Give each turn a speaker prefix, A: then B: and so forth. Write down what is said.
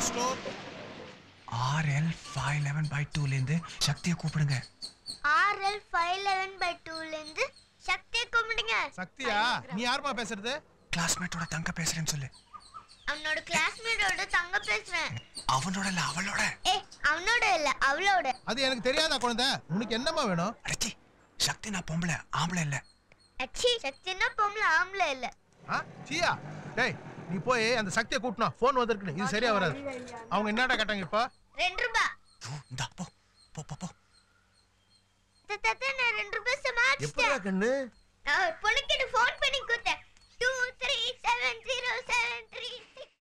A: store
B: R L five eleven by டூலேருந்து சக்தியை கூப்பிடுங்க
C: ஆர்எல் ஃபைவ் லெவன் பை டூலேருந்து சக்தியை கும்பிடுங்க
A: சக்தியா நீ யாருமா பேசுறது
B: கிளாஸ்மேட்டோட தங்க பேசுறேன்னு சொல்லு
C: அவனோட கிளாஸ்மேட்டோட தங்க பேசுறேன்
B: அவனோட இல்ல அவளோட
C: ஏ அவனோட இல்ல அவளோட
A: அது எனக்கு தெரியாதா குழந்தை உனக்கு என்னம்மா வேணும்
B: அடச்சி சக்தி நான் பொம்பளை ஆம்பளை இல்ல
C: அச்சி சக்தினா பொம்பளை ஆம்பளை இல்ல
A: ஆ சியா டேய் நீ போய் அந்த சக்தியை கூட்டணும் ஃபோன் வந்திருக்குன்னு இது சரியா வராது அவங்க என்னடா கேட்டாங்க இப்போ
C: ரெண்டு ரூபா
B: ஓ, இந்தா போ போ போ போ
C: தத்தா நான் ரெண்டு ரூபாய் சமாளிச்சிட்டேன்
D: எப்படா கண்ணு
C: நான் ஒரு பொண்ணுக்கிட்ட ஃபோன் பண்ணி கொடுத்தேன் two three seven zero seven three six